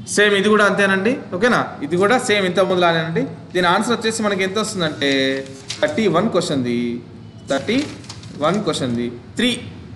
Same ఇది కూడా అంతేనండి ఓకేనా ఇది కూడా సేమ్ ఇంత ముందులానేనండి దీని ఆన్సర్ వచ్చేసి మనకి ఎంత వస్తుందంటే థర్టీ వన్ క్వశ్చన్ది థర్టీ వన్ క్వశ్చన్ది త్రీ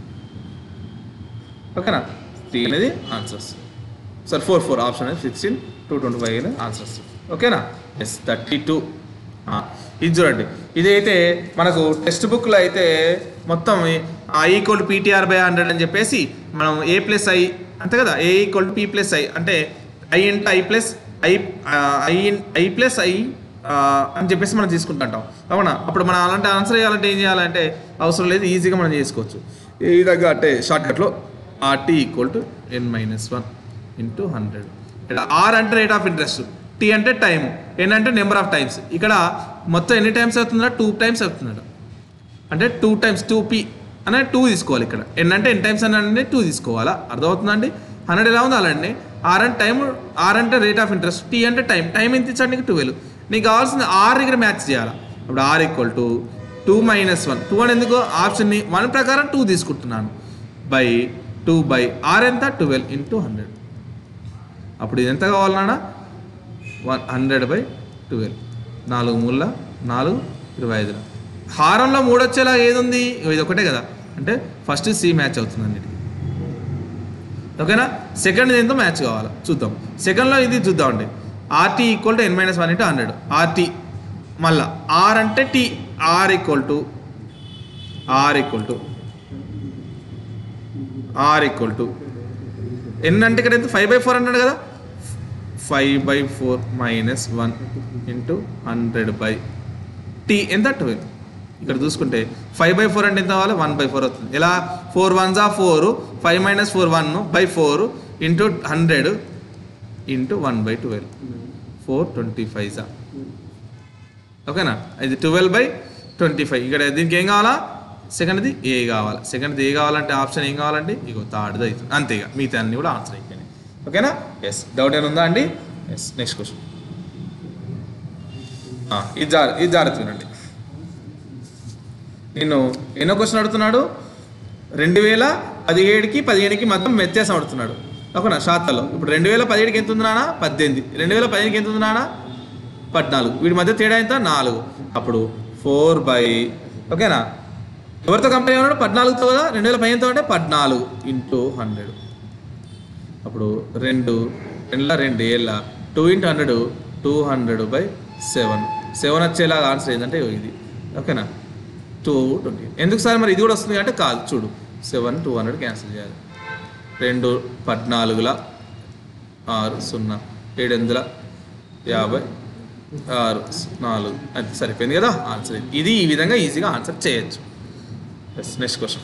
ఓకేనా త్రీ అనేది answers sir four four option అనేది సిక్స్టీన్ టూ ట్వంటీ ఫైవ్ అనేది ఆన్సర్స్ ఓకేనా ఎస్ థర్టీ టూ ఇది చూడండి ఇది అయితే మనకు టెక్స్ట్ బుక్లో అయితే మొత్తం I equal PTR by hundred అని చెప్పేసి మనం ఏ ప్లస్ ఐ అంతే కదా A equal P plus I అంటే I into I plus I I I plus I అని చెప్పేసి మనం తీసుకుంటుంటాం అవునా అప్పుడు మనం అలాంటి ఆన్సర్ చేయాలంటే ఏం చేయాలంటే అవసరం లేదు ఈజీగా మనం చేసుకోవచ్చు ఈ విధంగా అంటే షార్ట్కట్లో RT equal to N minus one into hundred ఇక్కడ ఆర్ అంటే రేట్ ఆఫ్ ఇంట్రెస్ట్ టీ అంటే టైం ఎన్ అంటే నెంబర్ ఆఫ్ టైమ్స్ ఇక్కడ మొత్తం ఎన్ని టైమ్స్ అవుతుందా టూ టైమ్స్ అవుతుందట అంటే టూ టైమ్స్ టూ పీ అనే టూ తీసుకోవాలి ఇక్కడ ఎన్ అంటే ఎన్ టైమ్స్ అని టూ తీసుకోవాలా అర్థమవుతుందండి హండ్రెడ్ ఎలా ఉంది అలాంటి ఆర్ అంటే టైం ఆర్ అంటే రేట్ ఆఫ్ ఇంట్రెస్ట్ టీ అంటే టైం టైం ఎంత ఇచ్చాడు నీకు ట్వెల్వ్ నీకు కావాల్సింది ఆర్ ఇక్కడ మ్యాచ్ చేయాలి ఇప్పుడు R equal to two minus one two అని ఎందుకు ఆప్షన్ని వన్ ప్రకారం టూ తీసుకుంటున్నాను బై టూ బై ఆర్ ఎంత ట్వెల్వ్ ఇంటూ హండ్రెడ్ అప్పుడు ఇది ఎంత కావాలన్నా వన్ హండ్రెడ్ బై ట్వెల్వ్ నాలుగు మూల నాలుగు ఇరవై ఐదులో హారంలో మూడు వచ్చేలా ఏది ఉంది ఇది ఒకటే కదా అంటే ఫస్ట్ సి మ్యాచ్ అవుతుంది అన్నిటికీ ఓకేనా సెకండ్ దీంతో మ్యాచ్ కావాలి చూద్దాం సెకండ్లో ఇది చూద్దామండి RT equal to N minus one into hundred RT మళ్ళా ఆర్ అంటే T R equal to R equal to R equal to N అంటే ఇక్కడ ఎంత ఫైవ్ బై ఫోర్ అన్నాడు కదా five by four minus one into hundred by T ఎంత twelve ఇక్కడ చూసుకుంటే ఫైవ్ బై ఫోర్ అంటే ఎంత కావాలి వన్ బై ఫోర్ అవుతుంది ఇలా ఫోర్ వన్ జా four five minus four one by four into hundred into one by twelve four twenty five జా ఓకేనా ఇది ట్వెల్వ్ బై ట్వంటీ ఫైవ్ ఇక్కడ దీనికి ఏం కావాలా సెకండ్ది ఏ కావాలి సెకండ్ది ఏ కావాలంటే ఆప్షన్ ఏం కావాలంటే ఇగో థర్డ్ది అవుతుంది అంతే ఇక మిగతా అన్ని కూడా ఆన్సర్ అయిపోయినాయి ఓకేనా ఎస్ డౌట్ ఏమైనా ఉందా అండి ఎస్ నెక్స్ట్ క్వశ్చన్ ఇది జాగ్రత్త ఇది జాగ్రత్త వినండి నేను ఎన్నో క్వశ్చన్ అడుగుతున్నాడు రెండు వేల పదిహేడుకి పదిహేనుకి మొత్తం వ్యత్యాసం అడుగుతున్నాడు ఓకేనా శాతాల్లో ఇప్పుడు రెండు వేల పదిహేడుకి ఎంత ఉంది నాన్న పద్దెనిమిది రెండు వేల పదిహేనుకి ఎంత ఉంది నాన్న పద్నాలుగు వీటి మధ్య తేడా ఎంత నాలుగు అప్పుడు ఫోర్ బై ఓకేనా ఎవరితో కంపెనీ ఉన్నాడు పద్నాలుగుతో కదా రెండు వేల పదిహేనుతో అంటే పద్నాలుగు ఇంటూ హండ్రెడ్ అప్పుడు రెండు రెండుల రెండు ఏళ్ళ two into hundred two hundred by seven seven వచ్చేలాగా ఆన్సర్ ఏంటంటే ఇగో ఇది ఓకేనా టూ ట్వంటీ ఎందుకు సార్ మరి ఇది కూడా వస్తుంది అంటే కాదు చూడు సెవెన్ టూ హండ్రెడ్ క్యాన్సిల్ చేయాలి రెండు పద్నాలుగుల ఆరు సున్నా ఏడు వందల యాభై ఆరు నాలుగు అది సరిపోయింది కదా ఆన్సర్ ఇది. ఇది ఈ విధంగా ఈజీగా ఆన్సర్ చేయొచ్చు నెక్స్ట్ క్వశ్చన్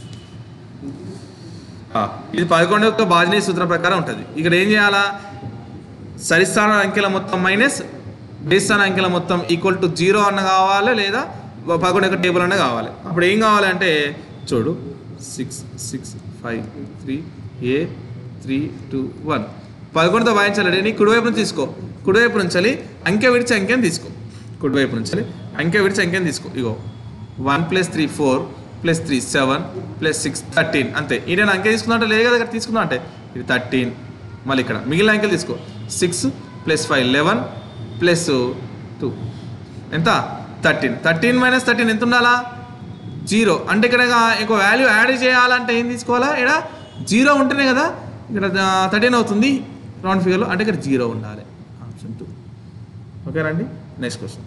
ఇది పదకొండు యొక్క బాజనీ సూత్రం ప్రకారం ఉంటుంది ఇక్కడ ఏం చేయాలా సరిస్థాన అంకెల మొత్తం మైనస్ బేస్ స్థాన అంకెల మొత్తం ఈక్వల్ టు జీరో అన్న కావాలి లేదా పదకొండు యొక్క టేబుల్ అన్న కావాలి అప్పుడు ఏం కావాలంటే చూడు సిక్స్ సిక్స్ ఫైవ్ త్రీ ఏ త్రీ టూ వన్ పదకొండుతో వాయించాలి నీ కుడివైపు నుంచి తీసుకో కుడివైపు నుంచి అంకె విడిచి అంకెని తీసుకో కుడివైపు నుంచి అంకె విడిచి అంకెని తీసుకో ఇగో one plus three four plus three seven plus six thirteen అంతే ఈయన అంకె తీసుకున్నా అంటే లేదు కదా ఇక్కడ తీసుకున్నా అంటే ఇది థర్టీన్ మళ్ళీ ఇక్కడ మిగిలిన అంకెలు తీసుకో six plus five eleven plus two ఎంత థర్టీన్ థర్టీన్ మైనస్ థర్టీన్ ఎంత ఉండాలా జీరో అంటే ఇక్కడ ఇంకో వాల్యూ యాడ్ చేయాలంటే ఏం తీసుకోవాలా ఇక్కడ జీరో ఉంటేనే కదా ఇక్కడ థర్టీన్ అవుతుంది రౌండ్ ఫిగర్లో అంటే ఇక్కడ జీరో ఉండాలి ఆప్షన్ టూ ఓకేనండి నెక్స్ట్ క్వశ్చన్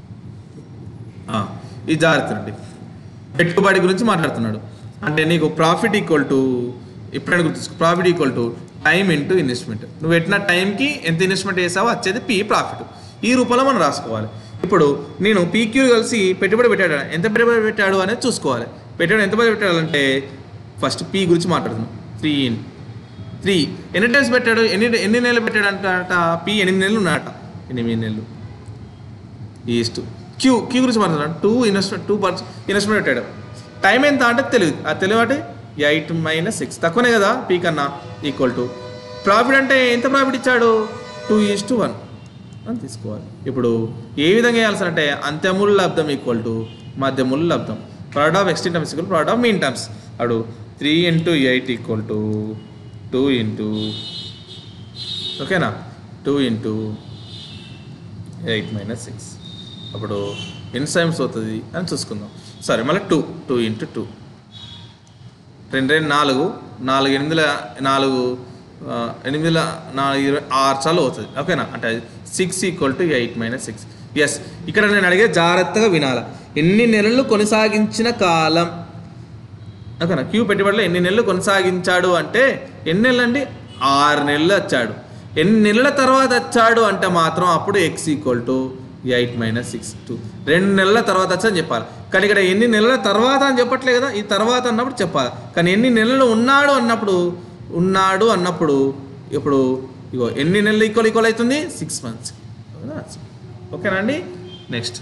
ఇది జాగ్రత్త అండి పెట్టుబడి గురించి మాట్లాడుతున్నాడు అంటే నీకు ప్రాఫిట్ ఈక్వల్ టు ఎప్పుడైనా గుర్తుంచుకో profit equal to time into investment నువ్వు పెట్టిన టైంకి ఎంత ఇన్వెస్ట్మెంట్ చేసావో వచ్చేది పీ ప్రాఫిట్ ఈ రూపంలో మనం రాసుకోవాలి ఇప్పుడు నేను పీక్యూ కలిసి పెట్టుబడి పెట్టాడు ఎంత పెట్టుబడి పెట్టాడు అనేది చూసుకోవాలి పెట్టుబడి ఎంత పెట్టుబడి పెట్టాలంటే ఫస్ట్ పీ గురించి మాట్లాడుతున్నాం త్రీ ఇన్ త్రీ ఎన్ని టైమ్స్ పెట్టాడు ఎన్ని ఎన్ని నెలలు పెట్టాడు అంట పీ ఎనిమిది నెలలు ఉన్నాడట ఎనిమిది నెలలు ఈస్ట్ క్యూ క్యూ గురించి మాట్లాడుతున్నాడు two investment two percent investment పెట్టాడు టైం ఎంత అంటే తెలియదు ఆ తెలివి అంటే ఎయిట్ మైనస్ సిక్స్ తక్కువనే కదా పీ కన్నా ఈక్వల్ టు ప్రాఫిట్ అంటే ఎంత ప్రాఫిట్ ఇచ్చాడు టూ ఈస్ టు వన్ అని తీసుకోవాలి ఇప్పుడు ఏ విధంగా వేయాల్సి అంటే అంత్యముల్ లబ్ధం ఈక్వల్ టు మధ్యముల్ లబ్ధం product of extreme terms equal product of mean terms అడు three into eight equal to two into ఓకేనా two into eight minus six అప్పుడు ఎన్ని టైమ్స్ అవుతుంది అని చూసుకుందాం సరే మళ్ళీ టూ టూ ఇంటూ టూ రెండు రెండు నాలుగు నాలుగు ఎనిమిదిల నాలుగు ఆ, ఎనిమిదిల నాలుగు ఇరవై ఆరు సార్లు అవుతుంది ఓకేనా అంటే six equal to eight minus six yes ఇక్కడ నేను అడిగే జాగ్రత్తగా వినాల ఎన్ని నెలలు కొనసాగించిన కాలం ఓకేనా క్యూ పెట్టుబడిలో ఎన్ని నెలలు కొనసాగించాడు అంటే ఎన్ని నెలలు అండి ఆరు నెలలు వచ్చాడు ఎన్ని నెలల తర్వాత వచ్చాడు అంటే మాత్రం అప్పుడు X equal to eight minus six two రెండు నెలల తర్వాత వచ్చని చెప్పాలి కానీ ఇక్కడ ఎన్ని నెలల తర్వాత అని చెప్పట్లే కదా ఈ తర్వాత అన్నప్పుడు చెప్పాలి కానీ ఎన్ని నెలలు ఉన్నాడు అన్నప్పుడు ఉన్నాడు అన్నప్పుడు ఇప్పుడు ఇగో ఎన్ని నెలలు ఈక్వల్ ఈక్వల్ అవుతుంది సిక్స్ మంత్స్ ఓకేనా అండి నెక్స్ట్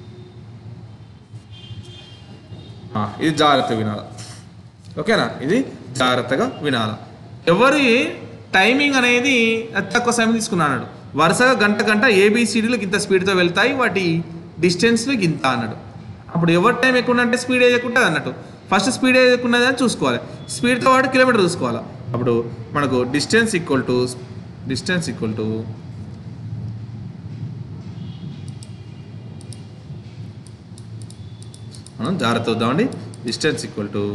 ఇది జాగ్రత్త వినాలి ఓకేనా ఇది జాగ్రత్తగా వినాలి ఎవరి టైమింగ్ అనేది అతి తక్కువ సమయం తీసుకున్నాడు వరుసగా గంట గంట ఏబిసిడీలకు ఇంత స్పీడ్తో వెళ్తాయి వాటి డిస్టెన్స్లు ఇంత అన్నాడు అప్పుడు ఎవరి టైం ఎక్కువ అంటే స్పీడ్ ఎక్కువ అన్నట్టు ఫస్ట్ స్పీడ్ ఎక్కువ అని చూసుకోవాలి స్పీడ్తో పాటు కిలోమీటర్ చూసుకోవాలి అప్పుడు మనకు distance equal to distance equal to మనం జాగ్రత్త వద్దామండి distance equal to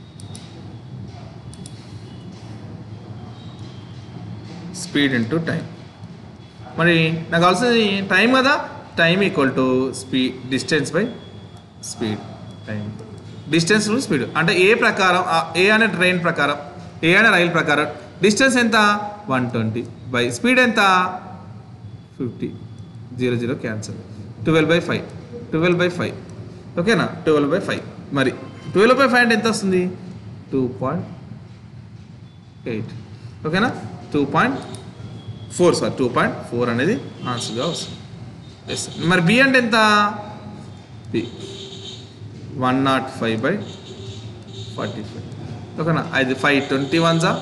speed into time మరి నాకు కావాల్సింది టైం కదా time equal to speed distance by speed time distance speed అంటే ఏ ప్రకారం ఆ ఏ అనే ట్రైన్ ప్రకారం ఏ అనే రైలు ప్రకారం డిస్టెన్స్ ఎంత వన్ ట్వంటీ బై స్పీడ్ ఎంత fifty zero zero cancel twelve by five twelve by five ఓకేనా ట్వెల్వ్ బై ఫైవ్ మరి ట్వెల్వ్ బై ఫైవ్ అంటే ఎంత వస్తుంది టూ పాయింట్ ఎయిట్ ఓకేనా two point four sir two point four అనేది ఆన్సర్గా వస్తుంది ఎస్ మరి బి అంటే ఎంత B one nought five by forty five ఓకేనా అది ఫైవ్ ట్వంటీ వన్ జా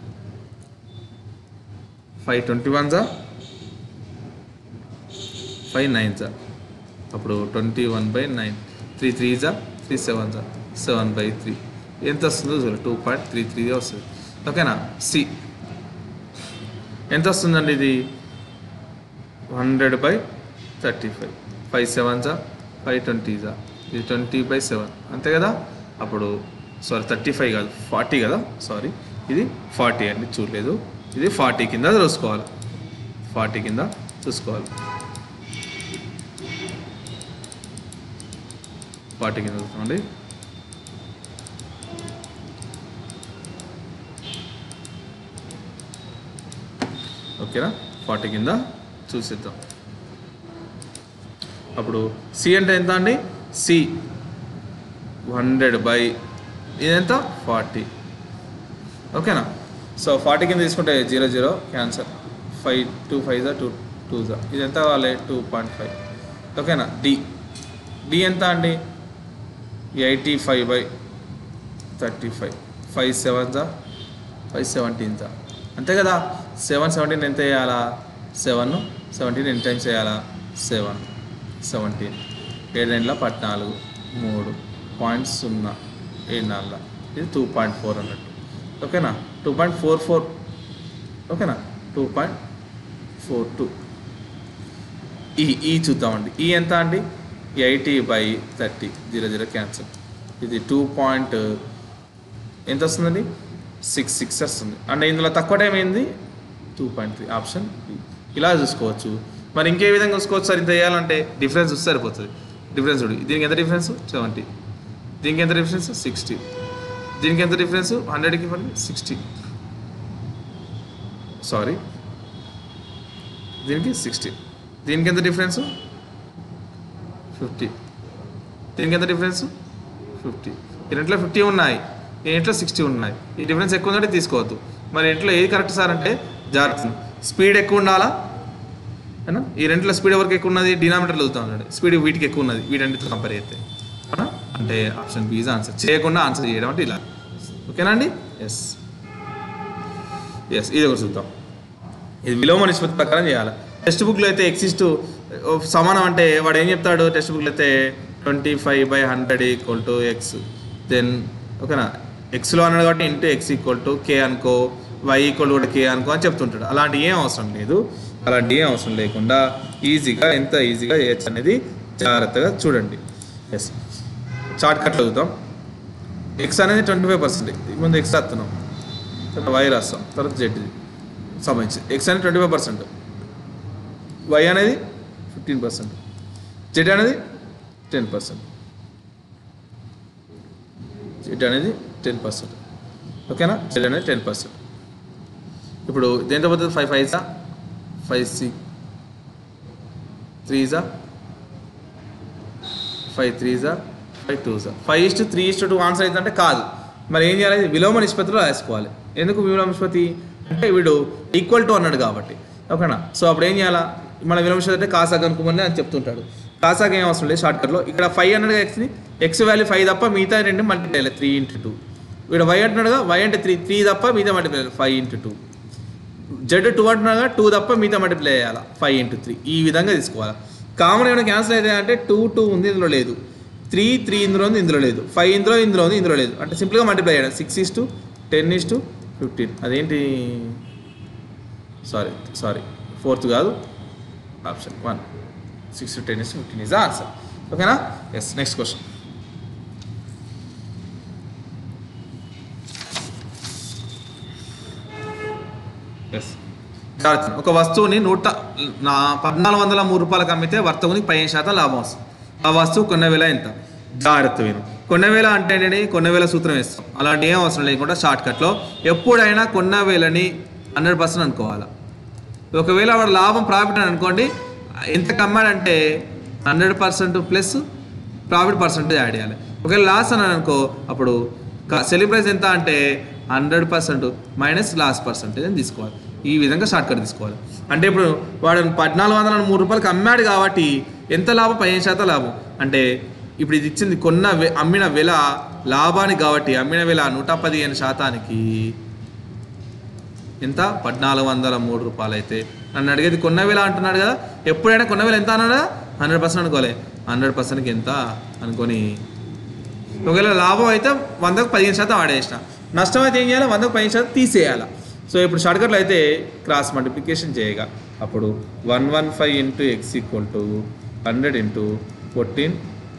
ఫైవ్ ట్వంటీ వన్ జా ఫైవ్ నైన్ జా అప్పుడు twenty one by nine three three జా త్రీ సెవెన్ జా సెవెన్ బై త్రీ ఎంత వస్తుందో చూడండి టూ పాయింట్ త్రీ త్రీ వస్తుంది ఓకేనా సి ఎంత వస్తుందండి ఇది hundred by thirty five five seven జా ఫైవ్ ట్వంటీ జా ఇది ట్వంటీ బై సెవెన్ అంతే కదా అప్పుడు సారీ థర్టీ ఫైవ్ కాదు ఫార్టీ కదా సారీ ఇది ఫార్టీ అండి చూడలేదు ఇది ఫార్టీ కింద చూసుకోవాలి ఫార్టీ కింద చూసుకోవాలి ఫార్టీ కింద చూసుకోండి ఓకేనా ఫార్టీ కింద చూసిద్దాం అప్పుడు సి అంటే ఎంత అండి సి హండ్రెడ్ బై ఇదెంత ఫార్టీ ఓకేనా సో ఫార్టీ కింద తీసుకుంటే zero zero cancel five two five జా టూ టూ జా ఇది ఎంత కావాలి టూ పాయింట్ ఫైవ్ ఓకేనా డి డి ఎంత అండి eighty five by thirty five five seven జా ఫైవ్ సెవెంటీన్ జా అంతే కదా సెవెన్ సెవెంటీన్ ఎంత వేయాలా సెవెన్ సెవెంటీన్ ఎన్ని టైమ్స్ వేయాలా సెవెన్ సెవెంటీన్ ఏడు రెండుల పద్నాలుగు మూడు పాయింట్ సున్నా ఏడు నాలుగు ఇది టూ పాయింట్ ఫోర్ అన్నట్టు ఓకేనా టూ పాయింట్ ఫోర్ ఫోర్ ఓకేనా టూ పాయింట్ ఫోర్ టూ ఈ ఈ చూద్దామండి ఈ ఎంత అండి eighty by thirty zero zero cancel ఇది టూ పాయింట్ ఎంత వస్తుందండి సిక్స్ సిక్స్ వస్తుంది అంటే ఇందులో తక్కువ టైం ఏంది two point three option B. ఇలా చూసుకోవచ్చు మరి ఇంకే విధంగా చూసుకోవచ్చు సార్ ఇంత వేయాలంటే డిఫరెన్స్ చూస్తే సరిపోతుంది డిఫరెన్స్ చూడు దీనికి ఎంత డిఫరెన్స్ సెవెంటీ దీనికి ఎంత డిఫరెన్స్ సిక్స్టీ దీనికి ఎంత డిఫరెన్స్ హండ్రెడ్కి ఇవ్వండి సిక్స్టీ సారీ దీనికి సిక్స్టీ దీనికి ఎంత డిఫరెన్స్ ఫిఫ్టీ దీనికి ఎంత డిఫరెన్స్ ఫిఫ్టీ ఈ రెంట్లో ఫిఫ్టీ ఉన్నాయి ఈ ఇంట్లో సిక్స్టీ ఉన్నాయి ఈ డిఫరెన్స్ ఎక్కువ ఉందంటే తీసుకోవద్దు మరి ఇంట్లో ఏది కరెక్ట్ సార్ అంటే జాగ్రత్త స్పీడ్ ఎక్కువ ఉండాలా అయినా ఈ రెంట్లో స్పీడ్ ఎవరికి ఎక్కువ ఉన్నది డినామినేటర్లో చదువుతా ఉన్నాడు స్పీడ్ వీటికి ఎక్కువ ఉన్నది వీటన్నిటితో కంపేర్ చేస్తే అవునా? అంటే ఆప్షన్ బీ ఈజ్ ఆన్సర్ చేయకుండా ఆన్సర్ చేయడం అంటే ఇలా ఓకేనా అండి ఎస్ ఎస్ ఇది ఒకటి చూద్దాం ఇది విలోమ నిష్పత్తి ప్రకారం చేయాలి టెక్స్ట్ బుక్లో అయితే ఎక్సిస్ట్ సమానం అంటే వాడు ఏం చెప్తాడు టెక్స్ట్ బుక్లో అయితే twenty five by hundred equal to X then ఓకేనా ఎక్స్లో అన్నాడు కాబట్టి into X equal to K అనుకో వై ఈక్వల్ కూడా కే అనుకో అని చెప్తుంటాడు అలాంటి ఏం అవసరం లేదు అలాంటి ఏం అవసరం లేకుండా ఈజీగా ఎంత ఈజీగా చేయొచ్చు అనేది జాగ్రత్తగా చూడండి ఎస్ చార్ట్ కట్ చదువుతాం ఎక్స్ అనేది ట్వంటీ ఫైవ్ పర్సెంట్ ముందు ఎక్స్ రాస్తున్నాం తర్వాత వై రాస్తాం తర్వాత జెడ్ సంబంధించి ఎక్స్ అనేది ట్వంటీ ఫైవ్ పర్సెంట్ వై అనేది ఫిఫ్టీన్ పర్సెంట్ జెడ్ అనేది టెన్ పర్సెంట్ జెడ్ అనేది టెన్ పర్సెంట్ ఓకేనా జెడ్ అనేది టెన్ పర్సెంట్ ఇప్పుడు దేంతో పోతుంది ఫైవ్ ఫైవ్సా ఫైవ్ సి త్రీజా ఫైవ్ త్రీజా ఫైవ్ టూజా five is to three is to two answer అవుతుందంటే కాదు మరి ఏం చేయాలి విలోమ నిష్పత్తిలో రాసుకోవాలి ఎందుకు విలోమ నిష్పత్తి అంటే వీడు ఈక్వల్ టు అన్నాడు కాబట్టి ఓకేనా సో అప్పుడు ఏం చేయాలా మన విలోమ నిష్పత్తి అంటే కాసాగ్ అనుకోమని అని చెప్తుంటాడు కాసాగ్ ఏం అవసరం లేదు షార్ట్కట్లో ఇక్కడ ఫైవ్ అన్నాడుగా ఎక్స్ని ఎక్స్ వాల్యూ ఫైవ్ తప్ప మిగతా రెండు మల్టిప్లై త్రీ ఇంటూ టూ వీడు వై అంటున్నాడుగా వై అంటే త్రీ త్రీ తప్ప మిగతా multiply five into two Z two అంటున్నాగా టూ తప్ప మిగతా మల్టిప్లై చేయాలి ఫైవ్ ఇంటూ త్రీ ఈ విధంగా తీసుకోవాలి కామన్ ఏమైనా క్యాన్సిల్ అయితే అంటే టూ టూ ఉంది ఇందులో లేదు త్రీ త్రీ ఇందులో ఉంది ఇందులో లేదు ఫైవ్ ఇందులో ఇందులో ఉంది ఇందులో లేదు అంటే సింపుల్గా మల్టిప్లై చేయడం six is to ten is to fifteen అదేంటి సారీ సారీ ఫోర్త్ కాదు option one six to ten is fifteen is answer ఓకేనా ఎస్ నెక్స్ట్ క్వశ్చన్ ఎస్ జాగ్రత్త ఒక వస్తువుని నూట నా పద్నాలుగు వందల మూడు రూపాయలకు అమ్మితే వర్తకునికి పదిహేను శాతం లాభం వస్తుంది ఆ వస్తువు కొన్న వేల ఎంత జాగ్రత్త విను కొన్న వేల అంటే ఏంటి కొన్న వేల సూత్రం వేస్తాం అలాంటి ఏం అవసరం లేకుండా షార్ట్ కట్లో ఎప్పుడైనా కొన్న వేలని హండ్రెడ్ పర్సెంట్ అనుకోవాలి ఒకవేళ వాడు లాభం ప్రాఫిట్ అని అనుకోండి ఎంత కమ్మాడంటే hundred percent plus profit percentage add చేయాలి ఒకవేళ లాస్ అని అనుకో అప్పుడు సెల్లింగ్ ప్రైస్ ఎంత అంటే hundred percent minus loss percentage అని తీసుకోవాలి ఈ విధంగా షార్ట్ కట్ తీసుకోవాలి అంటే ఇప్పుడు వాడు పద్నాలుగు వందల మూడు రూపాయలకి అమ్మాడు కాబట్టి ఎంత లాభం పదిహేను శాతం లాభం అంటే ఇప్పుడు ఇది ఇచ్చింది కొన్న వె- అమ్మిన వెల లాభానికి కాబట్టి అమ్మిన వెల నూట పదిహేను శాతానికి ఎంత పద్నాలుగు వందల మూడు రూపాయలు అయితే నన్ను అడిగేది కొన్న వేల అంటున్నాడు కదా ఎప్పుడైనా కొన్న వేల ఎంత అన్నాడా హండ్రెడ్ పర్సెంట్ అనుకోలే హండ్రెడ్ పర్సెంట్కి ఎంత అనుకొని ఒకవేళ లాభం అయితే వందకు పదిహేను శాతం ఆడేసిన నష్టం అయితే ఏం చేయాలి వందకు పదిహేను శాతం తీసేయాలి సో ఇప్పుడు షార్ట్కట్లో అయితే క్రాస్ మల్టిప్లికేషన్ చేయగా అప్పుడు one one five into X equal to hundred into fourteen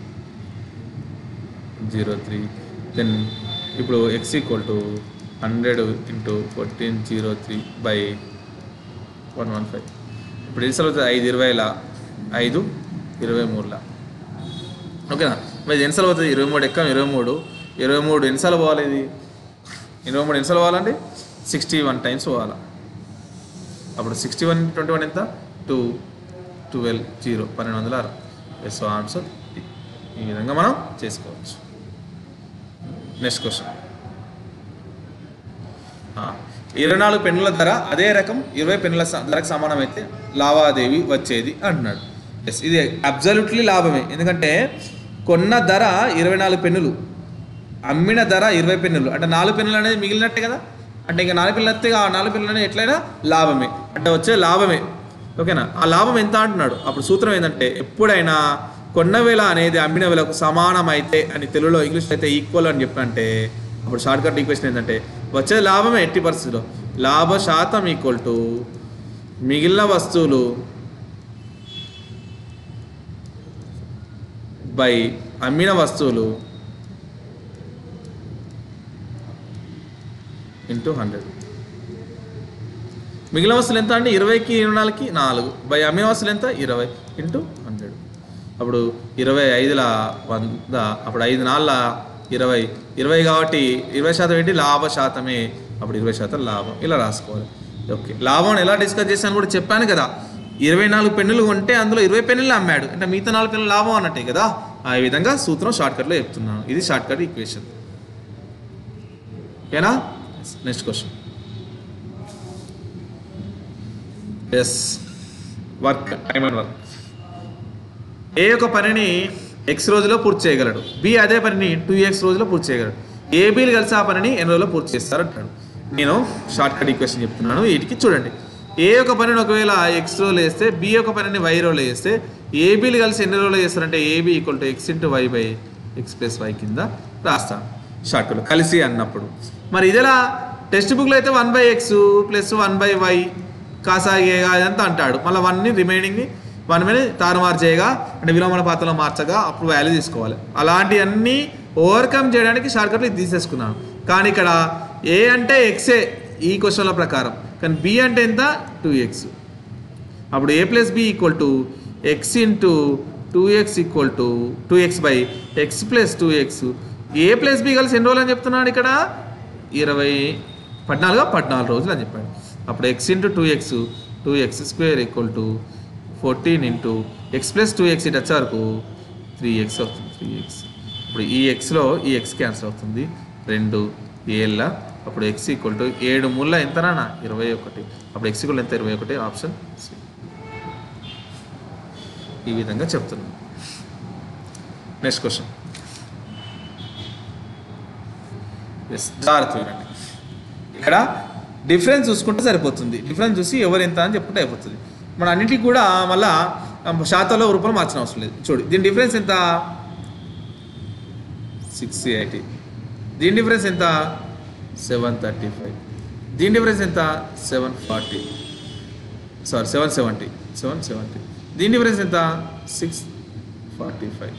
zero three then ఇప్పుడు X equal to hundred into fourteen zero three by one one five ఇప్పుడు ఎన్నిసార్లు అవుతుంది ఐదు ఇరవైల ఐదు ఇరవై మూడులా ఓకేనా మరి ఎన్నిసార్లు అవుతుంది ఇరవై మూడు ఎక్కం ఇరవై మూడు ఇరవై మూడు ఎన్నిసార్లు పోవాలి ఇది ఇరవై మూడు ఎన్నిసార్లు పోవాలండి సిక్స్టీ వన్ టైమ్స్ పోవాలి అప్పుడు సిక్స్టీ వన్ ట్వంటీ వన్ ఎంత టూ ట్వెల్వ్ జీరో పన్నెండు వందల ఆరు ఎస్ ఆన్సర్ ఈ విధంగా మనం చేసుకోవచ్చు నెక్స్ట్ క్వశ్చన్ ఇరవై నాలుగు పెన్నుల ధర అదే రకం ఇరవై పెన్నుల స- ధరకు సమానమైతే లావాదేవీ వచ్చేది అంటున్నాడు ఎస్ ఇది అబ్జల్యూట్లీ లాభమే ఎందుకంటే కొన్న ధర ఇరవై నాలుగు పెన్నులు అమ్మిన ధర ఇరవై పెన్నులు అంటే నాలుగు పెన్నులు అనేది మిగిలినట్టే కదా అంటే ఇంకా నాలుగు పెన్నులు వస్తే ఆ నాలుగు పెన్నులు అనేది ఎట్లయినా లాభమే అంటే వచ్చే లాభమే ఓకేనా ఆ లాభం ఎంత అంటున్నాడు అప్పుడు సూత్రం ఏంటంటే ఎప్పుడైనా కొన్న వేల అనేది అమ్మిన వేలకు సమానమైతే అని తెలుగులో ఇంగ్లీష్లో అయితే ఈక్వల్ అని చెప్పంటే అప్పుడు షార్ట్ కట్ ఈక్వేషన్ ఏంటంటే వచ్చేది లాభమే ఎట్టి పరిస్థితిలో లాభ శాతం ఈక్వల్ టు మిగిలిన వస్తువులు బై అమ్మిన వస్తువులు ఇంటూ హండ్రెడ్ మిగిలిన వస్తువులు ఎంత అంటే ఇరవైకి ఇరవై నాలుగుకి నాలుగు బై అమ్మిన వస్తువులు ఎంత ఇరవై ఇంటూ హండ్రెడ్ అప్పుడు ఇరవై ఐదుల వంద అప్పుడు ఐదు నాలుగుల ఇరవై ఇరవై కాబట్టి ఇరవై శాతం ఏంటి లాభ శాతమే అప్పుడు ఇరవై శాతం లాభం ఇలా రాసుకోవాలి ఓకే లాభం ఎలా డిస్కస్ చేశాను కూడా చెప్పాను కదా ఇరవై నాలుగు పెన్నులు కొంటే అందులో ఇరవై పెన్నులు అమ్మాడు అంటే మిగతా నాలుగు పెన్నులు లాభం అన్నట్టే కదా ఆ విధంగా సూత్రం షార్ట్కట్లో చెప్తున్నాను ఇది షార్ట్కట్ ఈక్వేషన్ ఓకేనా next question yes work time and work A యొక్క పనిని ఎక్స్ రోజులో పూర్తి చేయగలడు బి అదే పనిని టూ ఎక్స్ రోజులో పూర్తి చేయగలడు ఏ బీలు కలిసి ఆ పనిని ఎన్ని రోజుల్లో పూర్తి చేస్తారు అంటాడు నేను షార్ట్ కట్ ఈక్వేషన్ చెప్తున్నాను వీటికి చూడండి ఏ యొక్క పనిని ఒకవేళ ఎక్స్ రోజులు వేస్తే బి యొక్క పనిని వై రోజులు వేస్తే ఏ బీలు కలిసి ఎన్ని రోజులు చేస్తారంటే AB equal to X into Y by X plus Y కింద రాస్తాను షార్ట్లో కలిసి అన్నప్పుడు మరి ఇదిలా టెక్స్ట్ బుక్లో అయితే one by X plus one by Y కాసా ఏగా అదంతా అంటాడు మళ్ళీ వన్ని రిమైనింగ్ని వన్ మీద తారుమారు చేయగా అంటే విలోమన పాత్రలో మార్చగా అప్పుడు వాల్యూ తీసుకోవాలి అలాంటివన్నీ ఓవర్కమ్ చేయడానికి షార్ట్కట్లు ఇది తీసేసుకున్నాను కానీ ఇక్కడ ఏ అంటే ఎక్సే ఈ క్వశ్చన్ల ప్రకారం కానీ బి అంటే ఎంత టూ ఎక్స్ అప్పుడు A plus B equal to X into two X equal to two X by X plus two X A plus B కలిసి ఎన్ని రోజులు అని చెప్తున్నాడు ఇక్కడ ఇరవై పద్నాలుగు పద్నాలుగు రోజులు అని చెప్పాడు అప్పుడు X into two X two X square equal to fourteen into X plus two X ఇటు వచ్చే వరకు త్రీ ఎక్స్ అవుతుంది త్రీ ఎక్స్ ఇప్పుడు ఈ ఎక్స్లో ఈ ఎక్స్ క్యాన్సిల్ అవుతుంది రెండు ఏళ్ళ అప్పుడు ఎక్స్ ఈక్వల్ టు ఏడు ముళ్ళ ఎంతనా ఇరవై ఒకటి అప్పుడు ఎక్స్ ఈక్వల్ ఎంత ఇరవై ఒకటి ఆప్షన్ సి ఈ విధంగా చెప్తున్నాను నెక్స్ట్ క్వశ్చన్ ఎస్ జాగ్రత్త వినండి ఇక్కడ డిఫరెన్స్ చూసుకుంటే సరిపోతుంది డిఫరెన్స్ చూసి ఎవరు ఎంత అని చెప్పుకుంటే అయిపోతుంది మన అన్నిటికి కూడా మళ్ళా శాతంలో రూపాయలు మార్చిన అవసరం లేదు చూడు దీని డిఫరెన్స్ ఎంత సిక్స్ ఎయిటీ దీని డిఫరెన్స్ ఎంత సెవెన్ థర్టీ ఫైవ్ దీని డిఫరెన్స్ ఎంత seven forty sorry seven seventy seven seventy దీని డిఫరెన్స్ ఎంత సిక్స్ ఫార్టీ ఫైవ్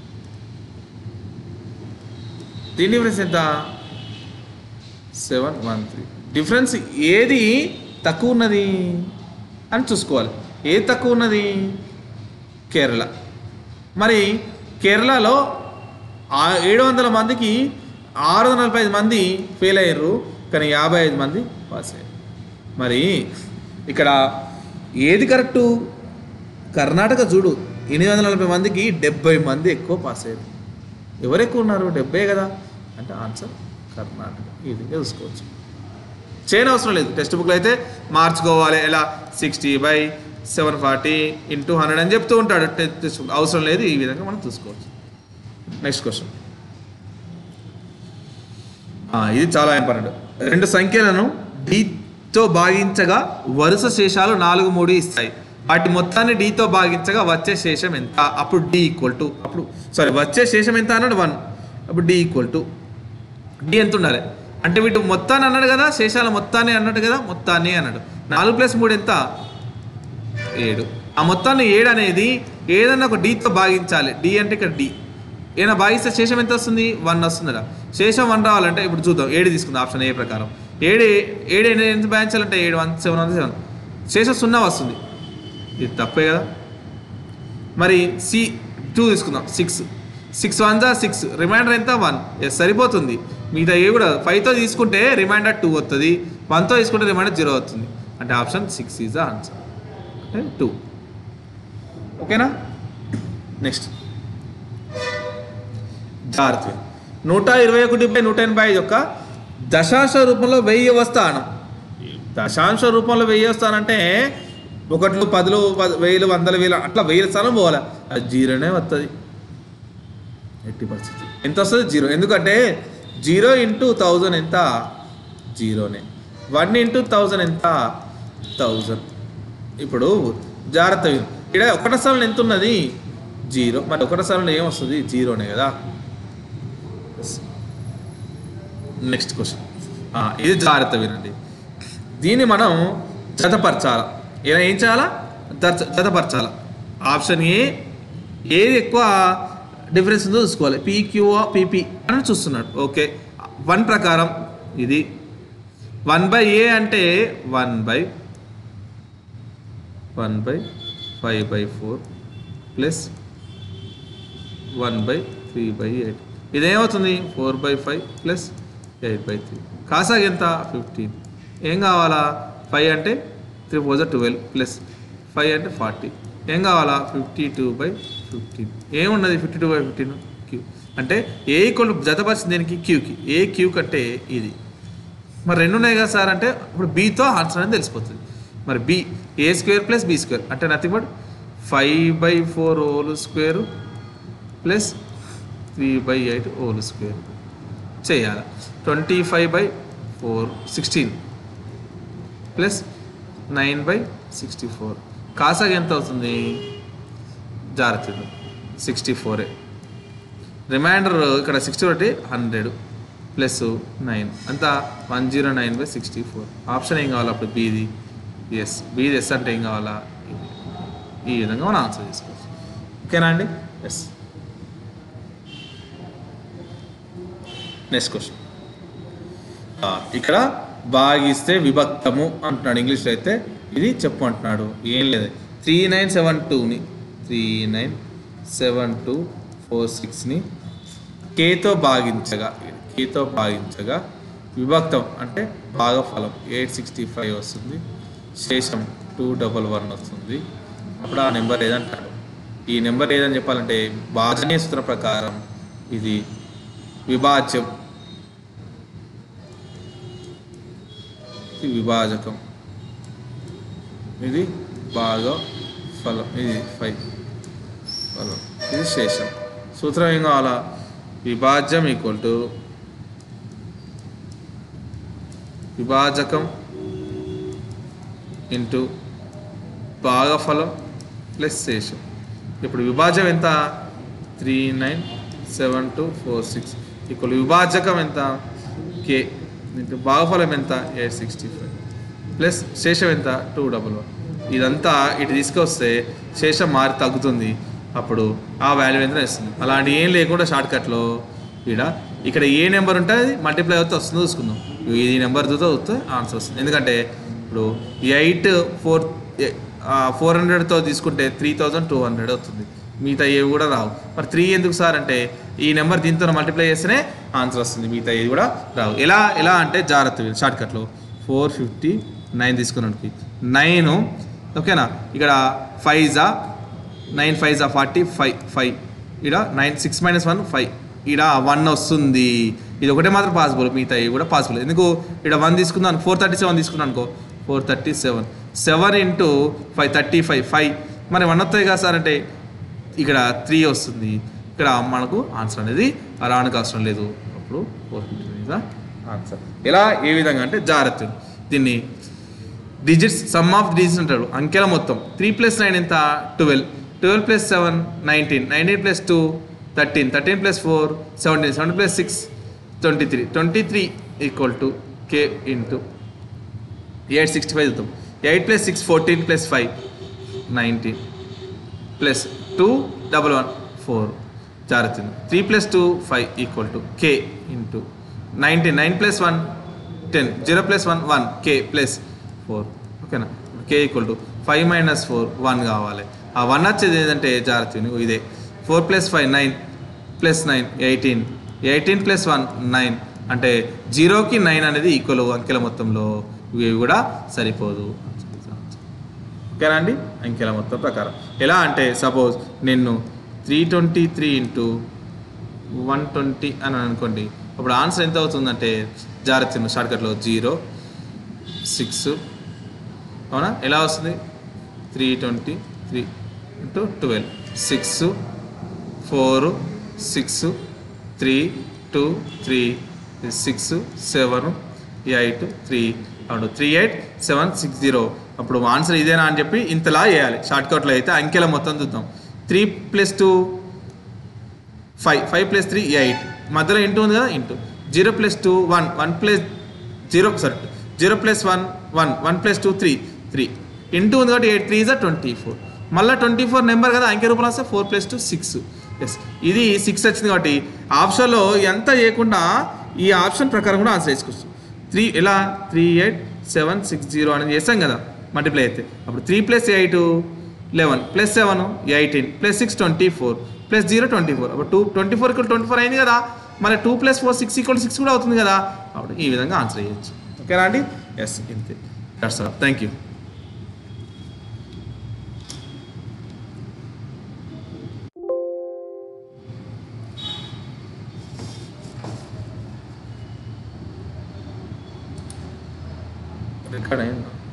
దీని డిఫరెన్స్ ఎంత సెవెన్ వన్ త్రీ డిఫరెన్స్ ఏది తక్కువ ఉన్నది అని చూసుకోవాలి ఏది తక్కువ ఉన్నది కేరళ మరి కేరళలో ఆ- ఏడు వందల మందికి ఆరు వందల నలభై ఐదు మంది ఫెయిల్ అయ్యారు కానీ యాభై ఐదు మంది పాస్ అయ్యారు మరి ఇక్కడ ఏది కరెక్టు కర్ణాటక చూడు ఎనిమిది వందల నలభై మందికి డెబ్బై మంది ఎక్కువ పాస్ అయ్యారు ఎవరు ఎక్కువ ఉన్నారు డెబ్బై కదా అంటే ఆన్సర్ కర్ణాటక ఈ విధంగా చూసుకోవచ్చు చేయని అవసరం లేదు టెక్స్ట్ బుక్లో అయితే మార్చుకోవాలి ఎలా sixty by seven forty into hundred అని చెప్తూ ఉంటాడు టెక్స్ట్ బుక్ అవసరం లేదు ఈ విధంగా మనం చూసుకోవచ్చు నెక్స్ట్ క్వశ్చన్ ఇది చాలా ఇంపార్టెంట్ రెండు సంఖ్యలను డీతో భాగించగా వరుస శేషాలు నాలుగు మూడు ఇస్తాయి వాటి మొత్తాన్ని డీతో భాగించగా వచ్చే శేషం ఎంత అప్పుడు డి ఈక్వల్ టు అప్పుడు సారీ వచ్చే శేషం ఎంత అన్నాడు వన్ అప్పుడు డి ఈక్వల్ టు డి ఎంత ఉండాలి అంటే వీటి మొత్తాన్ని అన్నాడు కదా శేషాల మొత్తాన్ని అన్నాడు కదా మొత్తాన్ని అన్నాడు నాలుగు ప్లస్ మూడు ఎంత ఏడు ఆ మొత్తాన్ని ఏడు అనేది ఏదన్నా ఒక డీతో భాగించాలి డి అంటే ఇక్కడ డి ఏదైనా భాగిస్తే శేషం ఎంత వస్తుంది వన్ వస్తుందిరా శేషం వన్ రావాలంటే ఇప్పుడు చూద్దాం ఏడు తీసుకుందాం ఆప్షన్ ఏ ప్రకారం ఏడు ఏడు ఎన్ని- ఎంత భాగించాలంటే ఏడు వన్ సెవెన్ వన్ సెవెన్ శేషం సున్నా వస్తుంది ఇది తప్పే కదా మరి సి టూ తీసుకుందాం సిక్స్ సిక్స్ వన్ జా సిక్స్ రిమైండర్ ఎంత వన్ ఎస్ సరిపోతుంది మిగతా ఏ కూడా ఫైవ్తో తీసుకుంటే రిమైండర్ టూ వస్తుంది వన్తో తీసుకుంటే రిమైండర్ జీరో అవుతుంది అంటే option six is the answer అంటే టూ ఓకేనా నెక్స్ట్ జాగ్రత్త నూట ఇరవై ఒకటి బై నూట ఎనభై ఐదు యొక్క దశాంశ రూపంలో వెయ్యి స్థానం దశాంశ రూపంలో వెయ్యి స్థానం అంటే ఒకట్లు పదులు పద- వేలు వందల వేలు అట్లా వెయ్యి స్థానం పోవాలి అది జీరోనే వస్తుంది ఎట్టి పరిస్థితి ఎంత వస్తుంది జీరో ఎందుకంటే జీరో ఇంటూ థౌజండ్ ఎంత జీరోనే వన్ ఇంటూ థౌజండ్ ఎంత థౌజండ్ ఇప్పుడు జాగ్రత్త విను. ఇక్కడ ఒకటో స్థలంలో ఎంత ఉన్నది జీరో మరి ఒకటో స్థలంలో ఏం వస్తుంది జీరోనే కదా నెక్స్ట్ క్వశ్చన్ ఇది జాగ్రత్త వినండి దీన్ని మనం జతపరచాల ఇలా ఏం చేయాలా జత- జతపరచాల ఆప్షన్ ఏ ఏది ఎక్కువ డిఫరెన్స్ ఉందో చూసుకోవాలి పీక్యూ పీపీ అని చూస్తున్నాడు ఓకే వన్ ప్రకారం ఇది వన్ బై ఏ అంటే one by one by five by four plus one by three by eight ఇదేమవుతుంది four by five plus eight by three కాసాగ్ ఎంత ఫిఫ్టీన్ ఏం కావాలా ఫైవ్ అంటే three four twelve plus five అంటే ఫార్టీ ఏం కావాలా ఫిఫ్టీ టూ బై ఫిఫ్టీన్ ఏమున్నది fifty two by fifteen q అంటే ఏ ఈక్వల్ జతపరిచింది దేనికి క్యూకి ఏ క్యూ కంటే ఇది మరి రెండు ఉన్నాయి కదా సార్ అంటే ఇప్పుడు బీతో ఆన్సర్ అనేది తెలిసిపోతుంది మరి b a square plus b square అంటే nothing but five by four whole square plus three by eight whole square చేయాలి twenty five by four sixteen plus nine by sixty four కాసాగా ఎంత అవుతుంది జాగ్రత్త సిక్స్టీ ఫోరే రిమైండర్ ఇక్కడ sixty ఒకటి hundred plus nine అంతా one zero nine by sixty four option ఏం కావాలి అప్పుడు బీది ఎస్ బీది ఎస్ అంటే ఏం కావాలా ఈ విధంగా మనం ఆన్సర్ చేసుకోవచ్చు ఓకేనా అండి ఎస్ నెక్స్ట్ క్వశ్చన్ ఇక్కడ భాగిస్తే విభక్తము అంటున్నాడు ఇంగ్లీష్లో అయితే ఇది చెప్పు అంటున్నాడు ఏం లేదు త్రీ నైన్ సెవెన్ టూని three nine seven two four సిక్స్ని కేతో భాగించగా కేతో భాగించగా విభక్తం అంటే భాగఫలం ఎయిట్ సిక్స్టీ ఫైవ్ వస్తుంది శేషం టూ డబల్ వన్ వస్తుంది అప్పుడు ఆ నెంబర్ ఏదంటాడు ఈ నెంబర్ ఏదని చెప్పాలంటే భాజనీయ సూత్ర ప్రకారం ఇది విభాజ్యం ఇది విభాజకం ఇది బాగా ఫలం ఇది ఫైవ్ ఫలం ఇది శేషం సూత్రం ఏం కావాలా విభాజ్యం ఈక్వల్ టు విభాజకం ఇంటూ భాగఫలం ప్లస్ శేషం ఇప్పుడు విభాజం ఎంత three nine seven two four six equal విభాజకం ఎంత కే ఇంటూ భాగఫలం ఎంత ఎయిట్ సిక్స్టీ ఫైవ్ ప్లస్ శేషం ఎంత టూ డబల్ వన్ ఇదంతా ఇటు తీసుకొస్తే శేషం మారి తగ్గుతుంది అప్పుడు ఆ వాల్యూ ఎంత ఇస్తుంది అలాంటి ఏం లేకుండా షార్ట్ కట్లో ఇక్కడ ఇక్కడ ఏ నెంబర్ ఉంటే అది మల్టిప్లై అవుతే వస్తుందో చూసుకుందాం ఈ నెంబర్ తో వస్తే ఆన్సర్ వస్తుంది ఎందుకంటే ఇప్పుడు ఎయిట్ ఫోర్ ఫోర్ హండ్రెడ్తో తీసుకుంటే త్రీ థౌజండ్ టూ హండ్రెడ్ అవుతుంది మిగతా ఏవి కూడా రావు మరి త్రీ ఎందుకు సార్ అంటే ఈ నెంబర్ దీంతో మల్టిప్లై చేస్తేనే ఆన్సర్ వస్తుంది మిగతా ఏది కూడా రావు ఎలా ఎలా అంటే జాగ్రత్త షార్ట్ కట్లో ఫోర్ ఫిఫ్టీ నైన్ తీసుకున్నానికి నైన్ ఓకేనా ఇక్కడ ఫైవ్ జా నైన్ ఫైవ్ జా ఫార్టీ ఫైవ్ ఫైవ్ ఇక్కడ nine six minus one five ఇక్కడ వన్ వస్తుంది ఇది ఒకటే మాత్రం పాసిబుల్ మిగతా ఇవి కూడా పాసిబుల్ ఎందుకు ఇక్కడ వన్ తీసుకుందాం ఫోర్ థర్టీ సెవెన్ తీసుకున్నాను అనుకో four thirty seven seven into five thirty five five మరి వన్ వస్తుంది కదా సార్ అంటే ఇక్కడ త్రీ వస్తుంది ఇక్కడ మనకు ఆన్సర్ అనేది రానికి అవసరం లేదు అప్పుడు ఫోర్ ఫిఫ్టీ ఆన్సర్ ఎలా ఏ విధంగా అంటే జాగ్రత్త దీన్ని డిజిట్స్ సమ్ ఆఫ్ డిజిట్స్ అంటాడు అంకెల మొత్తం త్రీ ప్లస్ నైన్ ఎంత twelve twelve plus seven nineteen nineteen plus two thirteen thirteen plus four seventeen seventeen plus six twenty three twenty three equal to k into eight sixty five చూద్దాం eight plus six fourteen plus five nineteen plus two double one four జాగ్రత్త three plus two five equal to k into nineteen nine plus one ten zero plus one one k plus four ఓకేనా కే equal to five minus four one కావాలి ఆ one వచ్చేది ఏంటంటే జాగ్రత్త ఇగో ఇదే four plus five nine plus nine eighteen eighteen plus one nine అంటే జీరోకి నైన్ అనేది ఈక్వల్ అంకెల మొత్తంలో ఇవి కూడా సరిపోదు ఓకేనా అండి అంకెల మొత్తం ప్రకారం ఎలా అంటే సపోజ్ నేను three twenty three into one twenty అని అనుకోండి అప్పుడు ఆన్సర్ ఎంత అవుతుందంటే జాగ్రత్త షార్ట్కట్లో జీరో సిక్స్ అవునా ఎలా వస్తుంది three twenty three into twelve six four six three two three six seven eight three అవును three eight seven six zero అప్పుడు ఆన్సర్ ఇదేనా అని చెప్పి ఇంతలా చేయాలి షార్ట్ కట్లో అయితే అంకెల మొత్తం చూద్దాం three plus two five five plus three eight మధ్యలో ఇంటూ ఉంది కదా into zero plus two one one plus zero sorry zero plus one one one plus two three three into ఉంది కాబట్టి eight three is twenty four మళ్ళీ twenty four number కదా అంకె రూపంలో వస్తే four plus two six yes ఇది six వచ్చింది కాబట్టి ఆప్షన్లో ఎంత చేయకుండా ఈ ఆప్షన్ ప్రకారం కూడా ఆన్సర్ వేసుకోవచ్చు త్రీ ఎలా three eight seven six zero అనేది చేస్తాం కదా మల్టిప్లై అయితే అప్పుడు three plus eight eleven plus seven eighteen plus six twenty four plus zero twenty four అప్పుడు two twenty four equal twenty four అయింది కదా మరి two plus four six equal six కూడా అవుతుంది కదా అప్పుడు ఈ విధంగా ఆన్సర్ చేయొచ్చు ఓకేనా అండి ఎస్ ఇంతే that's all thank you record అయిందా